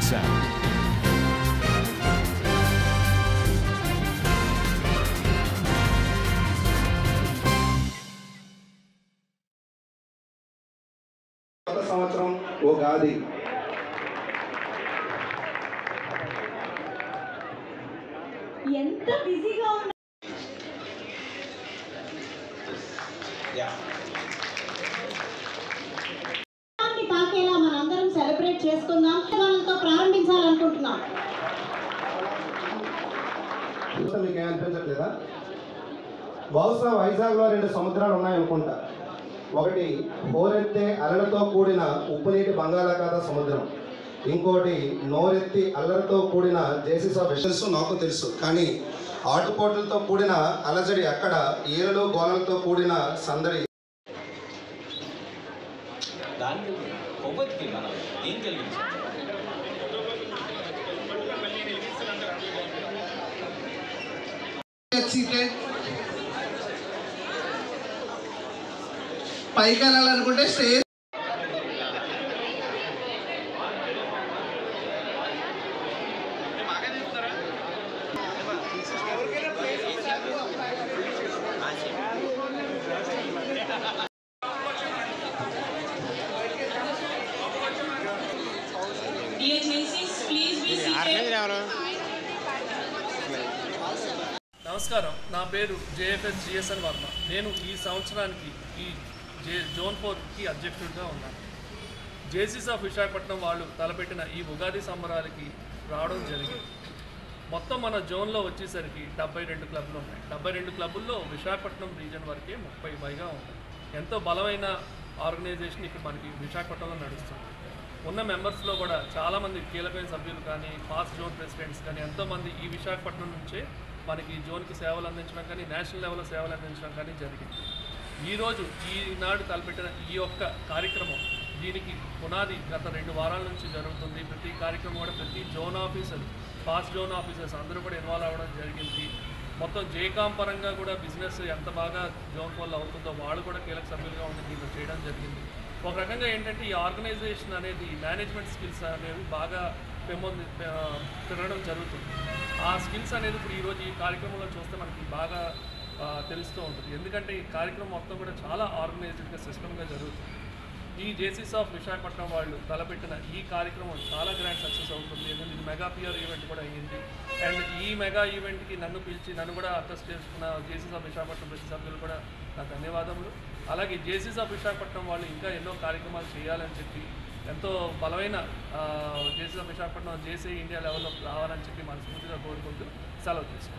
sound. కొత్త సంవత్సరం ఉగాది ఎంత బిజీగా ఉన్నా దాన్ని తాకేలా మనందరం సెలబ్రేట్ చేసుకుందాం వాళ్ళతో ప్రారంభించాలనుకుంటున్నాం చూస్తే మీకు ఏమనిపించట్లేదా బహుశా వైజాగ్లో రెండు సముద్రాలు ఉన్నాయనుకుంటా ఒకటి హోరెత్తే అలలతో కూడిన ఉప్పునీటి బంగాళాఖాత సముద్రం ఇంకోటి నోరెత్తి అల్లరితో కూడిన జేసీస్ ఆఫ్ తెలుసు నాకు తెలుసు కానీ ఆటుపోట్లతో కూడిన అలజడి అక్కడ ఈరలు గోలలతో కూడిన సందడి దానికి కొవ్వొత్తికి మనం ఏం కలిగించాం సీటెడ్ పైకి వెళ్ళాలనుకుంటే stage Dear Macy's, please be seated. నమస్కారం నా పేరు జేఎఫ్ఎస్ జిఎస్ఎన్ వర్మ నేను ఈ సంవత్సరానికి ఈ జే జోన్ ఫోర్కి అధ్యక్షుడిగా ఉన్నాను జేసీస్ ఆఫ్ విశాఖపట్నం వాళ్ళు తలపెట్టిన ఈ ఉగాది సంబరాలకి రావడం జరిగింది మొత్తం మన జోన్లో వచ్చేసరికి డెబ్బై రెండు క్లబ్లు ఉన్నాయి డెబ్బై రెండు క్లబ్బుల్లో విశాఖపట్నం రీజన్ వరకే ముప్పై పైగా ఉన్నాయి ఎంతో బలమైన ఆర్గనైజేషన్ ఇక్కడ మనకి విశాఖపట్నంలో నడుస్తుంది ఉన్న మెంబర్స్లో కూడా చాలామంది కీలకమైన సభ్యులు కానీ పాస్ట్ జోన్ ప్రెసిడెంట్స్ కానీ ఎంతోమంది ఈ విశాఖపట్నం నుంచే మనకి జోన్కి సేవలు అందించడం కానీ నేషనల్ లెవెల్లో సేవలు అందించడం కానీ జరిగింది ఈరోజు ఈనాడు తలపెట్టిన ఈ యొక్క కార్యక్రమం దీనికి పునాది గత రెండు వారాల నుంచి జరుగుతుంది ప్రతి కార్యక్రమం కూడా ప్రతి zone officer past zone officers అందరూ కూడా ఇన్వాల్వ్ అవ్వడం జరిగింది మొత్తం జేకాం పరంగా కూడా బిజినెస్ ఎంత బాగా జోన్ వల్ల అవుతుందో వాళ్ళు కూడా కీలక సభ్యులుగా ఉండి దీంట్లో చేయడం జరిగింది ఒక రకంగా ఏంటంటే ఈ ఆర్గనైజేషన్ అనేది మేనేజ్మెంట్ స్కిల్స్ అనేవి బాగా పెంపొంది పె- పెరగడం జరుగుతుంది ఆ స్కిల్స్ అనేది ఇప్పుడు ఈరోజు ఈ కార్యక్రమంలో చూస్తే మనకి బాగా ఆ, తెలుస్తూ ఉంటుంది ఎందుకంటే ఈ కార్యక్రమం మొత్తం కూడా చాలా ఆర్గనైజ్డ్గా సిస్టమ్గా జరుగుతుంది ఈ జేసీస్ ఆఫ్ విశాఖపట్నం వాళ్ళు తలపెట్టిన ఈ కార్యక్రమం చాలా గ్రాండ్ సక్సెస్ అవుతుంది ఎందుకంటే ఇది మెగా పియర్ ఈవెంట్ కూడా అయ్యింది అండ్ ఈ మెగా ఈవెంట్కి నన్ను పిలిచి నన్ను కూడా అడ్రస్ చేసుకున్న జేసీస్ ఆఫ్ విశాఖపట్నం ప్రతి సభ్యులు కూడా నా ధన్యవాదములు అలాగే జేసీస్ ఆఫ్ విశాఖపట్నం వాళ్ళు ఇంకా ఎన్నో కార్యక్రమాలు చేయాలని చెప్పి ఎంతో బలమైన జేసీస్ ఆఫ్ విశాఖపట్నం జేసీ ఇండియా లెవెల్లో రావాలని చెప్పి మనస్ఫూర్తిగా కోరుకుంటూ సెలవు తీసుకుంటాం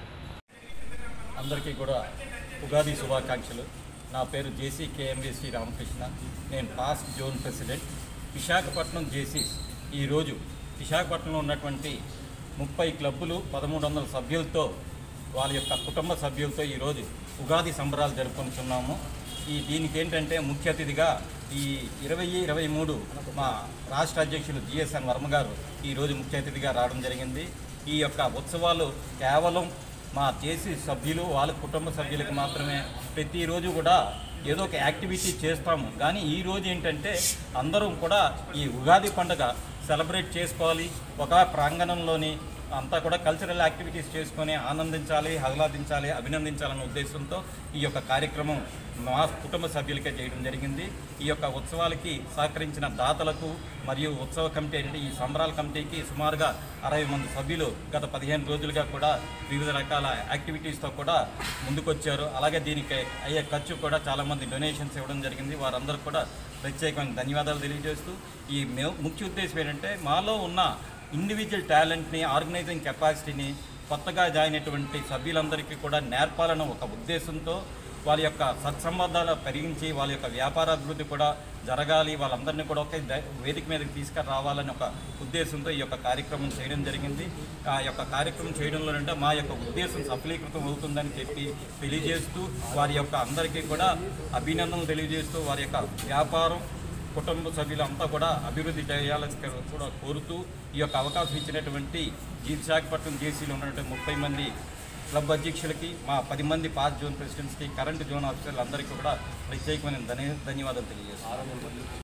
అందరికీ కూడా ఉగాది శుభాకాంక్షలు నా పేరు జేసీ కేఎండిసి రామకృష్ణ నేను పాస్ట్ జోన్ ప్రెసిడెంట్ విశాఖపట్నం జేసీస్ ఈరోజు విశాఖపట్నంలో ఉన్నటువంటి ముప్పై క్లబ్బులు పదమూడు వందల సభ్యులతో వాళ్ళ యొక్క కుటుంబ సభ్యులతో ఈరోజు ఉగాది సంబరాలు జరుపుకుంటున్నాము ఈ దీనికి ఏంటంటే ముఖ్య అతిథిగా ఈ ఇరవై ఇరవై మూడు మా రాష్ట్ర అధ్యక్షులు జిఎస్ఎన్ వర్మ గారు ఈరోజు ముఖ్య అతిథిగా రావడం జరిగింది ఈ యొక్క ఉత్సవాలు కేవలం మా చేసి సభ్యులు వాళ్ళ కుటుంబ సభ్యులకు మాత్రమే ప్రతిరోజు కూడా ఏదో ఒక యాక్టివిటీ చేస్తాము కానీ ఈ రోజు ఏంటంటే అందరం కూడా ఈ ఉగాది పండుగ సెలబ్రేట్ చేసుకోవాలి ఒక ప్రాంగణంలోని అంతా కూడా కల్చరల్ యాక్టివిటీస్ చేసుకొని ఆనందించాలి ఆహ్లాదించాలి అభినందించాలన్న ఉద్దేశంతో ఈ యొక్క కార్యక్రమం మా కుటుంబ సభ్యులకే చేయడం జరిగింది ఈ యొక్క ఉత్సవాలకి సహకరించిన దాతలకు మరియు ఉత్సవ కమిటీ అంటే ఈ సంబరాల కమిటీకి సుమారుగా అరవై మంది సభ్యులు గత పదిహేను రోజులుగా కూడా వివిధ రకాల యాక్టివిటీస్తో కూడా ముందుకొచ్చారు అలాగే దీనికి అయ్యే ఖర్చు కూడా చాలామంది డొనేషన్స్ ఇవ్వడం జరిగింది వారందరూ కూడా ప్రత్యేకమైన ధన్యవాదాలు తెలియజేస్తూ ఈ మే- ముఖ్య ఉద్దేశం ఏంటంటే మాలో ఉన్న ఇండివిజువల్ టాలెంట్ని ఆర్గనైజింగ్ కెపాసిటీని కొత్తగా జాయిన్ అయినటువంటి సభ్యులందరికీ కూడా నేర్పాలన్న ఒక ఉద్దేశంతో వాళ్ళ యొక్క సత్సంబంధాలు పెరిగించి వాళ్ళ యొక్క వ్యాపారాభివృద్ధి కూడా జరగాలి వాళ్ళందరినీ కూడా ఒకే ద- వేదిక మీదకి తీసుకురావాలని ఒక ఉద్దేశంతో ఈ యొక్క కార్యక్రమం చేయడం జరిగింది ఆ యొక్క కార్యక్రమం చేయడంలో అంటే మా యొక్క ఉద్దేశం సఫలీకృతం అవుతుందని చెప్పి తెలియజేస్తూ వారి యొక్క అందరికీ కూడా అభినందనలు తెలియజేస్తూ వారి యొక్క వ్యాపారం కుటుంబ సభ్యులంతా కూడా అభివృద్ధి చేయాలని కూడా కోరుతూ ఈ యొక్క అవకాశం ఇచ్చినటువంటి ఈ విశాఖపట్నం జేసీలో ఉన్నటువంటి ముప్పై మంది క్లబ్ అధ్యక్షులకి మా పది మంది పాస్ జోన్ ప్రెసిడెంట్స్కి కరెంట్ జోన్ ఆఫీసర్లు అందరికీ కూడా ప్రత్యేకమైన ధన్య ధన్యవాదాలు తెలియజేస్తాను